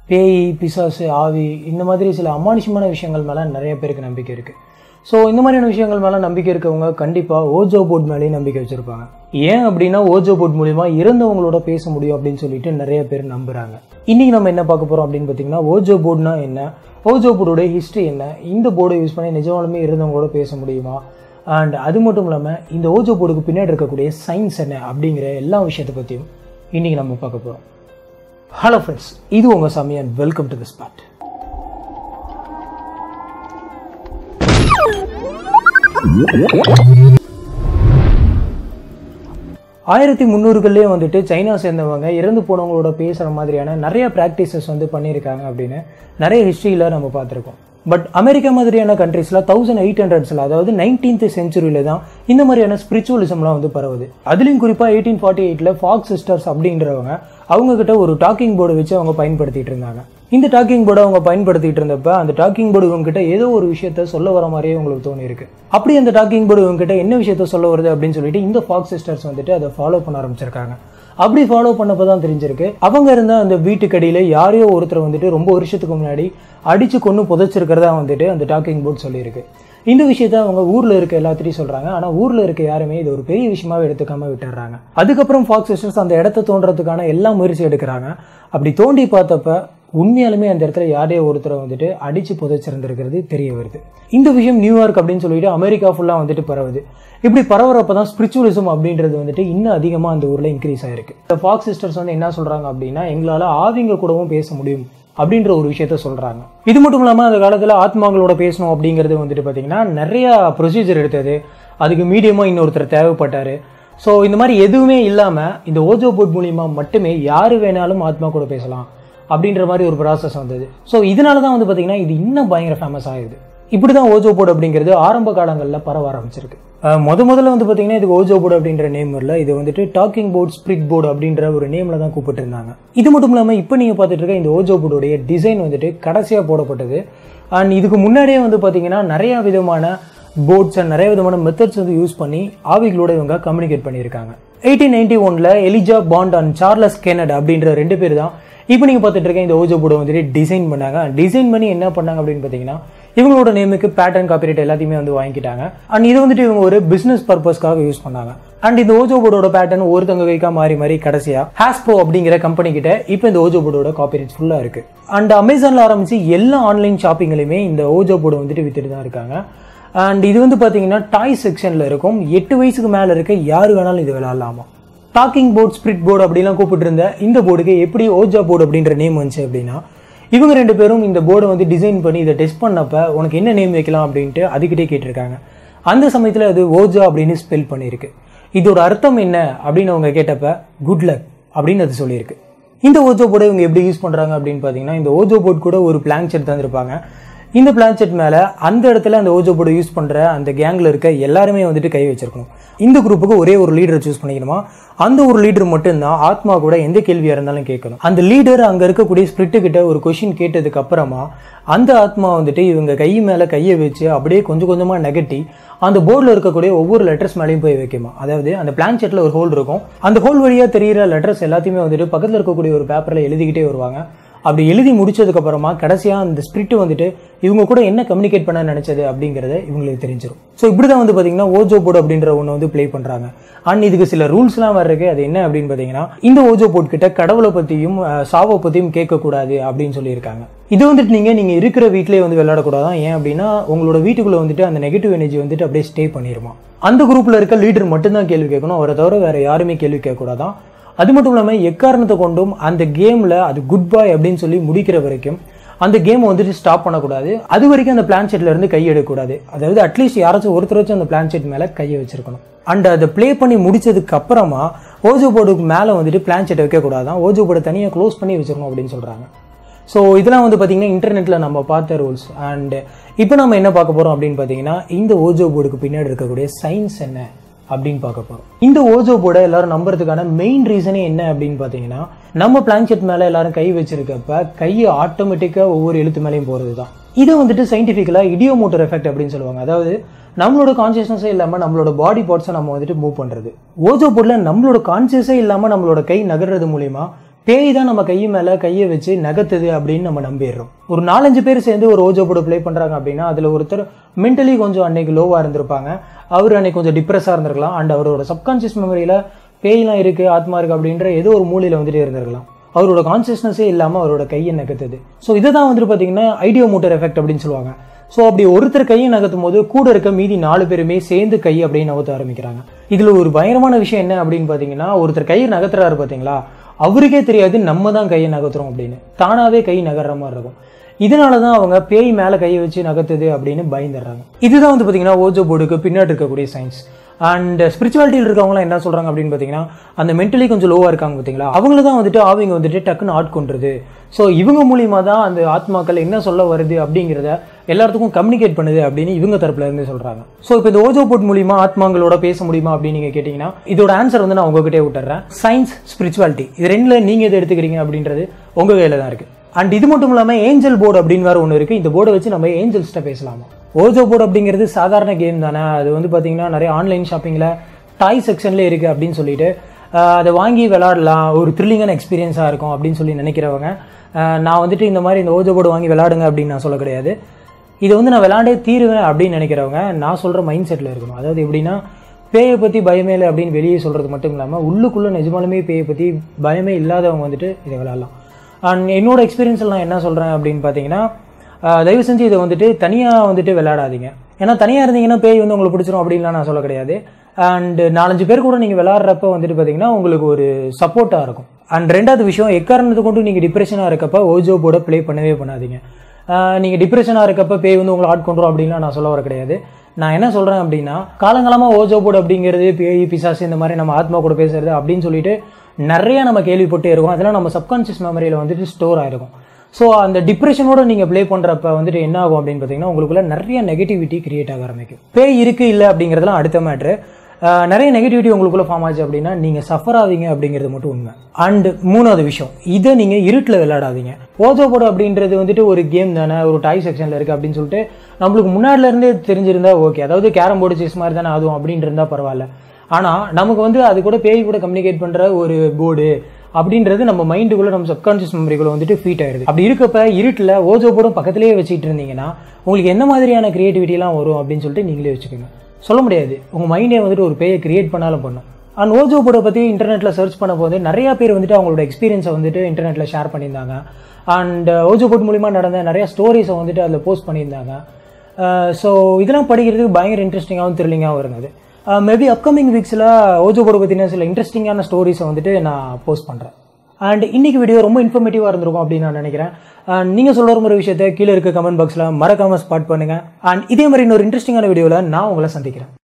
பேய் பிசாசு ஆவி இந்த மாதிரி சில அமானுஷமான விஷயங்கள் மேலே நிறைய பேருக்கு நம்பிக்கை இருக்குது ஸோ இந்த மாதிரியான விஷயங்கள் மேலே நம்பிக்கை இருக்கவங்க கண்டிப்பாக ஓஜோ போர்ட் மேலேயும் நம்பிக்கை வச்சுருப்பாங்க ஏன் அப்படின்னா ஓஜோ போர்ட் மூலிமா இறந்தவங்களோட பேச முடியும் அப்படின்னு சொல்லிட்டு நிறைய பேர் நம்புகிறாங்க இன்றைக்கி நம்ம என்ன பார்க்க போகிறோம் அப்படின்னு பார்த்தீங்கன்னா ஓஜோ போர்டுனா என்ன ஓஜோ போர்டோட ஹிஸ்ட்ரி என்ன இந்த போர்டை யூஸ் பண்ணி நிஜமாலுமே இருந்தவங்களோட பேச முடியுமா அண்ட் அது மட்டும் இல்லாமல் இந்த ஓஜோ போர்டுக்கு பின்னாடி இருக்கக்கூடிய சயின்ஸ் என்ன அப்படிங்கிற எல்லா விஷயத்தை பற்றியும் இன்றைக்கி நம்ம பார்க்க போகிறோம் ஹலோ ஃப்ரெண்ட்ஸ் இது உங்கள் சமயம் வெல்கம் டு தி ஸ்பாட் ஆயிரத்தி முந்நூறுகள்லேயே வந்துட்டு சைனா சேர்ந்தவங்க இறந்து போனவங்களோட பேசுகிற மாதிரியான நிறைய ப்ராக்டிசஸ் வந்து பண்ணியிருக்காங்க அப்படின்னு நிறைய ஹிஸ்ட்ரியில் நம்ம பார்த்துருக்கோம் பட் அமெரிக்கா மாதிரியான கண்ட்ரீஸில் தௌசண்ட் எயிட் ஹண்ட்ரட்ஸில் அதாவது நைன்டீன்த் செஞ்சுரியில் தான் இந்த மாதிரியான ஸ்பிரிச்சுவலிசம்லாம் வந்து பரவுது அதுலேயும் குறிப்பாக எயிட்டீன் ஃபார்ட்டி எயிட்டில் ஃபாக்ஸ் சிஸ்டர்ஸ் அப்படின்றவங்க அவங்கக்கிட்ட ஒரு டாக்கிங் போர்டு வச்சு அவங்க பயன்படுத்திட்டு இருந்தாங்க இந்த டாக்கிங் போர்டை அவங்க பயன்படுத்திட்டு இருந்தப்ப அந்த டாக்கிங் போர்டு இவங்ககிட்ட ஏதோ ஒரு விஷயத்த சொல்ல வர மாதிரியே உங்களுக்கு தோணி இருக்கு அப்படி அந்த டாக்கிங் போர்டு இவங்ககிட்ட என்ன விஷயத்த சொல்ல வருது அப்படின்னு சொல்லிட்டு இந்த ஃபாக்ஸ் சிஸ்டர்ஸ் வந்துட்டு அதை ஃபாலோ பண்ண ஆரம்பிச்சிருக்காங்க அப்படி ஃபாலோ பண்ணப்போ தான் தெரிஞ்சிருக்கு அவங்க இருந்த அந்த வீட்டுக்கடியில் யாரையோ ஒருத்தர் வந்துட்டு ரொம்ப வருஷத்துக்கு முன்னாடி அடிச்சு கொண்டு புதைச்சிருக்கிறதா வந்துட்டு அந்த டாக்கிங் போர்டு சொல்லியிருக்கு இந்த விஷயத்த அவங்க ஊர்ல இருக்க எல்லாத்திட்டையும் சொல்றாங்க ஆனா ஊர்ல இருக்க யாருமே இது ஒரு பெரிய விஷயமாவே எடுத்துக்காம விட்டுறாங்க அதுக்கப்புறம் ஃபாக்ஸ் சிஸ்டர்ஸ் அந்த இடத்த தோன்றதுக்கான எல்லா முயற்சி எடுக்கிறாங்க அப்படி தோண்டி பார்த்தப்ப உண்மையாலுமே அந்த இடத்துல யாரையோ ஒருத்தரை வந்துட்டு அடிச்சு புதைச்சிருந்திருக்கிறது தெரிய வருது இந்த விஷயம் நியூயார்க் அப்படின்னு சொல்லிட்டு அமெரிக்கா ஃபுல்லாக வந்துட்டு பரவுது இப்படி பரவுறப்ப தான் ஸ்பிரிச்சுவலிசம் அப்படின்றது வந்துட்டு இன்னும் அதிகமாக அந்த ஊரில் இன்க்ரீஸ் ஆயிருக்கு இந்த ஃபாக்ஸ் சிஸ்டர்ஸ் வந்து என்ன சொல்றாங்க அப்படின்னா எங்களால் ஆவிங்க கூடவும் பேச முடியும் அப்படின்ற ஒரு விஷயத்த சொல்றாங்க இது மட்டும் இல்லாமல் அந்த காலத்தில் ஆத்மாங்களோட பேசணும் அப்படிங்கிறது வந்துட்டு பார்த்தீங்கன்னா நிறைய ப்ரொசீஜர் எடுத்தது அதுக்கு மீடியமாக இன்னொருத்தர் தேவைப்பட்டாரு ஸோ இந்த மாதிரி எதுவுமே இல்லாமல் இந்த ஓஜோ போர்ட் மூலியமா மட்டுமே யார் வேணாலும் ஆத்மா கூட பேசலாம் அப்படின்ற மாதிரி ஒரு ப்ராசஸ் வந்தது ஸோ இதனால தான் வந்து பார்த்தீங்கன்னா இது இன்னும் பயங்கர ஃபேமஸ் ஆகுது இப்படி தான் ஓஜோ போர்டு அப்படிங்கிறது ஆரம்ப காலங்களில் பரவ ஆரம்பிச்சிருக்கு முத முதல்ல வந்து பார்த்தீங்கன்னா இதுக்கு ஓஜோ போர்டு அப்படின்ற நேம் இல்லை இது வந்துட்டு டாக்கிங் போர்ட் ஸ்பிரிட் போர்டு அப்படின்ற ஒரு நேமில் தான் கூப்பிட்டு இருந்தாங்க இது மட்டும் இல்லாமல் இப்போ நீங்கள் பார்த்துட்டு இருக்க இந்த ஓஜோ போர்டுடைய டிசைன் வந்துட்டு கடைசியாக போடப்பட்டது அண்ட் இதுக்கு முன்னாடியே வந்து பார்த்தீங்கன்னா நிறைய விதமான போர்ட்ஸ் அண்ட் நிறைய விதமான மெத்தட்ஸ் வந்து யூஸ் பண்ணி ஆவிகளோட இவங்க கம்யூனிகேட் பண்ணியிருக்காங்க எயிட்டீன் நைன்டி ஒனில் Elijah Bond and Charles Kennard அப்படின்ற ரெண்டு பேர் தான் இப்போ நீங்கள் பார்த்துட்டு இருக்க இந்த ஓஜோ போர்டை வந்துட்டு டிசைன் பண்ணாங்க டிசைன் பண்ணி என்ன பண்ணாங்க அப்படின்னு பார்த்தீங்கன்னா இவங்களோட நேமுக்கு பேட்டர்ன் காப்பிரைட் எல்லாத்தையுமே வந்து வாங்கிட்டாங்க அண்ட் இது வந்துட்டு இவங்க ஒரு பிசினஸ் பர்பஸ்க்காக யூஸ் பண்ணாங்க அண்ட் இந்த ஓஜோ போர்டோட பேட்டர்ன் ஒருத்தவங்க கைக்கா மாறி மாறி கடைசியா ஹாஸ்ப்ரோ அப்படிங்கிற கம்பெனி கிட்ட இப்போ இந்த ஓஜோ போர்டோட காப்பிரைட் ஃபுல்லா இருக்கு அண்ட் அமேசான்ல ஆரம்பிச்சு எல்லா ஆன்லைன் ஷாப்பிங்லையுமே இந்த ஓஜோ போர்டு வந்துட்டு வித்துட்டு தான் இருக்காங்க அண்ட் இது வந்து பாத்தீங்கன்னா டாய் செக்ஷன்ல இருக்கும் எட்டு வயசுக்கு மேல இருக்க யாரு வேணாலும் இது விளையாடலாமா டாக்கிங் போர்ட் ஸ்பிரிட் போர்டு அப்படிலாம் கூப்பிட்டு இருந்த இந்த போர்டுக்கு எப்படி ஓஜா போர்டு அப்படின்ற நேம் வந்துச்சு அப்படின்னா இவங்க ரெண்டு பேரும் இந்த போர்டை வந்து டிசைன் பண்ணி இதை டெஸ்ட் பண்ணப்ப உனக்கு என்ன நேம் வைக்கலாம் அப்படின்ட்டு அதுக்கிட்டே கேட்டிருக்காங்க அந்த சமயத்தில் அது ஓஜா அப்படின்னு ஸ்பெல் பண்ணியிருக்கு இதோட அர்த்தம் என்ன அப்படின்னு அவங்க கேட்டப்ப குட் லக் அப்படின்னு அது சொல்லியிருக்கு இந்த ஓஜோ போர்டை இவங்க எப்படி யூஸ் பண்ணுறாங்க அப்படின்னு பார்த்தீங்கன்னா இந்த ஓஜோ போர்ட் கூட ஒரு பிளாங்க் செட் தந்திருப்பாங்க இந்த பிளான்செட் மேலே அந்த இடத்துல அந்த ஓஜோ போர்டு யூஸ் பண்ணுற அந்த கேங்கில் இருக்க எல்லாருமே வந்துட்டு கை வச்சிருக்கணும் இந்த குரூப்புக்கு ஒரே ஒரு லீடரை சூஸ் பண்ணிக்கணுமா அந்த ஒரு லீடர் மட்டும்தான் ஆத்மா கூட எந்த கேள்வியாக இருந்தாலும் கேட்கணும் அந்த லீடர் அங்கே இருக்கக்கூடிய ஸ்பிரிட்டு கிட்ட ஒரு கொஷின் கேட்டதுக்கு அப்புறமா அந்த ஆத்மா வந்துட்டு இவங்க கை மேலே கையை வச்சு அப்படியே கொஞ்சம் கொஞ்சமாக நெகட்டி அந்த போர்டில் இருக்கக்கூடிய ஒவ்வொரு லெட்டர்ஸ் மேலேயும் போய் வைக்குமா அதாவது அந்த பிளான் செட்டில் ஒரு ஹோல் இருக்கும் அந்த ஹோல் வழியாக தெரியிற லெட்டர்ஸ் எல்லாத்தையுமே வந்துட்டு பக்கத்தில் இருக்கக்கூடிய ஒரு பேப்பரில் எழுதிக்கிட்டே வருவாங்க அப்படி எழுதி முடிச்சதுக்கு அப்புறமா கடைசியாக அந்த ஸ்பிரிட் வந்துட்டு இவங்க கூட என்ன கம்யூனிகேட் பண்ண நினைச்சது அப்படிங்கறத இவங்களுக்கு தெரிஞ்சிடும் ஸோ இப்படி தான் வந்து பார்த்தீங்கன்னா ஓஜோ போர்டு அப்படின்ற ஒன்று வந்து ப்ளே பண்ணுறாங்க அண்ட் இதுக்கு சில ரூல்ஸ்லாம் வர்றதுக்கு அது என்ன அப்படின்னு பார்த்தீங்கன்னா இந்த ஓஜோ போர்ட் கிட்ட கடவுளை பற்றியும் சாவை பற்றியும் கேட்கக்கூடாது அப்படின்னு சொல்லியிருக்காங்க இது வந்துட்டு நீங்கள் நீங்கள் இருக்கிற வீட்டிலே வந்து விளையாடக்கூடாதான் ஏன் அப்படின்னா உங்களோட வீட்டுக்குள்ளே வந்துட்டு அந்த நெகட்டிவ் எனர்ஜி வந்துட்டு அப்படியே ஸ்டே பண்ணிருமா அந்த குரூப்பில் இருக்க லீடர் மட்டும்தான் கேள்வி கேட்கணும் அவரை தவிர வேற யாருமே கேள்வி கேட்கக்கூடாதான் அது மட்டும் இல்லாமல் எக்காரணத்தை கொண்டும் அந்த கேமில் அது குட் பாய் அப்படின்னு சொல்லி முடிக்கிற வரைக்கும் அந்த கேம் வந்துட்டு ஸ்டாப் பண்ணக்கூடாது அது வரைக்கும் அந்த பிளான் செட்ல இருந்து கை எடுக்கக்கூடாது அதாவது அட்லீஸ்ட் யாராச்சும் ஒருத்தர் வச்சு அந்த பிளான் செட் மேலே கையை வச்சிருக்கணும் அண்ட் அதை ப்ளே பண்ணி முடிச்சதுக்கு அப்புறமா ஓஜோ போர்டுக்கு மேலே வந்துட்டு பிளான் செட் வைக்கக்கூடாதான் ஓஜோ போர்டை தனியாக க்ளோஸ் பண்ணி வச்சிருக்கணும் அப்படின்னு சொல்கிறாங்க ஸோ இதெல்லாம் வந்து பார்த்தீங்கன்னா இன்டர்நெட்டில் நம்ம பார்த்த ரூல்ஸ் அண்ட் இப்போ நம்ம என்ன பார்க்க போகிறோம் அப்படின்னு பார்த்தீங்கன்னா இந்த ஓஜோ போர்டுக்கு பின்னாடி இருக்கக்கூடிய சயின்ஸ் என்ன அப்படின்னு பார்க்க போகிறோம் இந்த ஓஜோ போர்டை எல்லாரும் நம்புறதுக்கான மெயின் ரீசனே என்ன அப்படின்னு பார்த்தீங்கன்னா நம்ம பிளான்செட் மேலே எல்லாரும் கை வச்சிருக்கப்ப கையை ஆட்டோமேட்டிக்காக ஒவ்வொரு எழுத்து மேலேயும் போகிறது தான் இதை வந்துட்டு சயின்டிஃபிக்கலாக இடியோமோட்டர் எஃபெக்ட் அப்படின்னு சொல்லுவாங்க அதாவது நம்மளோட கான்சியஸ்னஸே இல்லாமல் நம்மளோட பாடி பார்ட்ஸை நம்ம வந்துட்டு மூவ் பண்ணுறது ஓஜோ போர்டில் நம்மளோட கான்சியஸே இல்லாமல் நம்மளோட கை நகர்றது மூலிமா பேய் தான் நம்ம கை மேலே கையை வச்சு நகர்த்துது அப்படின்னு நம்ம நம்பிடுறோம் ஒரு நாலஞ்சு பேர் சேர்ந்து ஒரு ஓஜோ போர்டு ப்ளே பண்ணுறாங்க அப்படின்னா அதில் ஒருத்தர் மென்டலி கொஞ்சம் அன்னைக்கு லோவாக இருந்திருப்பாங்க அவர் அன்னைக்கு கொஞ்சம் டிப்ரெஸ்ஸாக இருந்திருக்கலாம் அண்ட் அவரோட சப்கான்ஷியஸ் மெமரியில் பேய்லாம் இருக்குது ஆத்மா இருக்குது அப்படின்ற ஏதோ ஒரு மூலையில் வந்துட்டு இருந்திருக்கலாம் அவரோட கான்சியஸ்னஸே இல்லாமல் அவரோட கையை நகர்த்துது ஸோ இதை தான் வந்துட்டு பார்த்தீங்கன்னா ஐடியோ மோட்டர் எஃபெக்ட் அப்படின்னு சொல்லுவாங்க ஸோ அப்படி ஒருத்தர் கையை நகர்த்தும் போது கூட இருக்க மீதி நாலு பேருமே சேர்ந்து கை அப்படின்னு நகர்த்த ஆரம்பிக்கிறாங்க இதில் ஒரு பயங்கரமான விஷயம் என்ன அப்படின்னு பார்த்தீங்கன்னா ஒருத்தர் கையை நகர்த்துறாரு பார்த்தீங்களா அவருக்கே தெரியாது நம்ம தான் கையை நகர்த்துறோம் அப்படின்னு தானாகவே கை நகர்ற மாதிரி இருக்கும் இதனால தான் அவங்க பேய் மேலே கையை வச்சு நகர்த்துது அப்படின்னு பயந்துடுறாங்க இதுதான் வந்து பார்த்தீங்கன்னா ஓஜோ போர்டுக்கு பின்னாடி இருக்கக்கூடிய சயின்ஸ் அண்ட் ஸ்பிரிச்சுவாலிட்டியில் இருக்கவங்களாம் என்ன சொல்கிறாங்க அப்படின்னு பார்த்தீங்கன்னா அந்த மென்டலி கொஞ்சம் லோவாக இருக்காங்க பார்த்தீங்களா அவங்கள தான் வந்துட்டு ஆவிங்க வந்துட்டு டக்குன்னு ஆட்கொண்டுருது ஸோ இவங்க மூலியமாக தான் அந்த ஆத்மாக்கள் என்ன சொல்ல வருது அப்படிங்கிறத எல்லாத்துக்கும் கம்யூனிகேட் பண்ணுது அப்படின்னு இவங்க தரப்புல இருந்து சொல்கிறாங்க ஸோ இப்போ இந்த ஓஜோ போர்ட் மூலியமா ஆத்மாங்களோட பேச முடியுமா அப்படின்னு நீங்கள் கேட்டிங்கன்னா இதோட ஆன்சர் வந்து நான் உங்ககிட்டே விட்டுறேன் சயின்ஸ் ஸ்பிரிச்சுவாலிட்டி இது ரெண்டில் நீங்கள் எதை எடுத்துக்கிறீங்க அப்படின்றது உங்கள் கையில் தான் இருக்குது அண்ட் இது மட்டும் இல்லாமல் ஏஞ்சல் போர்டு அப்படின்னு வேறு ஒன்று இருக்குது இந்த போர்டை வச்சு நம்ம ஏஞ்சல்ஸ்ட்ட பேசலாமா ஓஜோ போர்டு அப்படிங்கிறது சாதாரண கேம் தானே அது வந்து பார்த்தீங்கன்னா நிறைய ஆன்லைன் ஷாப்பிங்கில் டாய் செக்ஷன்லேயே இருக்குது அப்படின்னு சொல்லிட்டு ஆஹ் அதை வாங்கி விளாடலாம் ஒரு த்ரில்லிங்கான எக்ஸ்பீரியன்ஸாக இருக்கும் அப்படின்னு சொல்லி நினைக்கிறவங்க ஆஹ் நான் வந்துட்டு இந்த மாதிரி இந்த ஓஜோ போர்டு வாங்கி விளாடுங்க அப்படின்னு நான் சொல்ல கிடையாது இதை வந்து நான் விளாண்டே தீருவேன் அப்படின்னு நினைக்கிறவங்க நான் சொல்கிற மைண்ட் செட்டில் இருக்கணும் அதாவது எப்படின்னா பேயை பற்றி பயமே இல்லை அப்படின்னு வெளியே சொல்கிறது மட்டும் இல்லாமல் உள்ளுக்குள்ளே நிஜமாலுமே பேயை பற்றி பயமே இல்லாதவங்க வந்துட்டு இதை விளாட்லாம் அண்ட் என்னோட எக்ஸ்பீரியன்ஸில் நான் என்ன சொல்கிறேன் அப்படின்னு பார்த்தீங்கன்னா ஆஹ் தயவு செஞ்சு இதை வந்துட்டு தனியாக வந்துட்டு விளையாடாதீங்க ஏன்னா தனியாக இருந்தீங்கன்னா பேய் வந்து உங்களுக்கு பிடிச்சிரும் அப்படின்லாம் நான் சொல்ல கிடையாது அண்ட் நாலஞ்சு பேர் கூட நீங்கள் விளாட்றப்ப வந்துட்டு பார்த்தீங்கன்னா உங்களுக்கு ஒரு சப்போர்ட்டாக இருக்கும் அண்ட் ரெண்டாவது விஷயம் எக்காரணத்தை கொண்டு நீங்கள் டிப்ரெஷனாக இருக்கப்ப ஓஜோ போட ப்ளே பண்ணவே பண்ணாதீங்க நீங்கள் டிப்ரெஷனாக இருக்கப்ப பேய் வந்து உங்களை ஆட்கொண்டுரும் அப்படின்லாம் நான் சொல்ல வர கிடையாது நான் என்ன சொல்கிறேன் அப்படின்னா காலங்காலமாக ஓஜோ போர்டு அப்படிங்கிறது பேய் பிசாசு இந்த மாதிரி நம்ம ஆத்மா கூட பேசுறது அப்படின்னு சொல்லிட்டு நிறைய நம்ம கேள்விப்பட்டே இருக்கோம் அதெல்லாம் நம்ம சப்கான்ஷியஸ் மெமரியில் வந்துட்டு ஸ்டோர் ஆயிருக்கும் ஸோ அந்த டிப்ரெஷனோட நீங்கள் ப்ளே பண்ணுறப்ப வந்துட்டு என்ன ஆகும் அப்படின்னு பார்த்தீங்கன்னா உங்களுக்குள்ள நிறைய நெகட்டிவிட்டி கிரியேட் ஆக ஆரம்பிக்கும் பேய் இருக்கு இல்லை அப்படிங்கிறதுலாம் அடுத்த மேட்ரு நிறைய நெகட்டிவிட்டி உங்களுக்குள்ள ஃபார்ம் ஆச்சு அப்படின்னா நீங்கள் சஃபர் ஆவீங்க அப்படிங்கிறது மட்டும் உண்மை அண்ட் மூணாவது விஷயம் இதை நீங்கள் இருட்டில் விளையாடாதீங்க ஓஜோ போர்டு அப்படின்றது வந்துட்டு ஒரு கேம் தானே ஒரு டாய் செக்ஷனில் இருக்குது அப்படின்னு சொல்லிட்டு நம்மளுக்கு முன்னாடில இருந்தே தெரிஞ்சிருந்தா ஓகே அதாவது கேரம் போர்டு செஸ் மாதிரி தானே அதுவும் அப்படின்ட்டு இருந்தால் பரவாயில்ல ஆனால் நமக்கு வந்து அது கூட பேய் கூட கம்யூனிகேட் பண்ணுற ஒரு போர்டு அப்படின்றது நம்ம மைண்டுக்குள்ள நம்ம சப்கான்ஷியஸ் மெமரிக்குள்ள வந்துட்டு ஃபீட் ஆயிருது அப்படி இருக்கப்ப இருட்டில் ஓஜோ போர்டும் பக்கத்திலேயே வச்சுட்டு இருந்தீங்கன்னா உங்களுக்கு என்ன மாதிரியான கிரியேட்டிவிட்டிலாம் வரும் அப்படின்னு சொல்லிட்டு நீங்களே வச்சுக்கோங்க சொல்ல முடியாது உங்கள் மைண்டே வந்துட்டு ஒரு பேயை கிரியேட் பண்ணாலும் பண்ணும் அண்ட் ஓஜோ போர்டை பற்றி இன்டர்நெட்டில் சர்ச் பண்ண போது நிறைய பேர் வந்துட்டு அவங்களோட எக்ஸ்பீரியன்ஸை வந்துட்டு இன்டர்நெட்டில் ஷேர் பண்ணியிருந்தாங்க அண்ட் ஓஜோ போர்ட் மூலிமா நடந்த நிறைய ஸ்டோரிஸை வந்துட்டு அதில் போஸ்ட் பண்ணியிருந்தாங்க ஸோ இதெல்லாம் படிக்கிறதுக்கு பயங்கர இன்ட்ரெஸ்டிங்காகவும் த்ரில்லிங்காகவும் இருந்தது மேபி அப்கமிங் வீக்ஸில் ஓஜோ போர்டு பற்றின சில இன்ட்ரெஸ்டிங்கான ஸ்டோரிஸை வந்துட்டு நான் போஸ்ட் பண்ணுறேன் அண்ட் இன்னைக்கு வீடியோ ரொம்ப இன்ஃபர்மேட்டிவாக இருந்திருக்கும் அப்படின்னு நான் நினைக்கிறேன் அண்ட் நீங்கள் சொல்கிற ஒரு விஷயத்தை கீழே இருக்க கமெண்ட் பாக்ஸில் மறக்காமல் ஸ்பாட் பண்ணுங்கள் அண்ட் இதே மாதிரி இன்னொரு இன்ட்ரெஸ்டிங்கான வீடியோவில் நான் உங்களை சந்திக்கிறேன்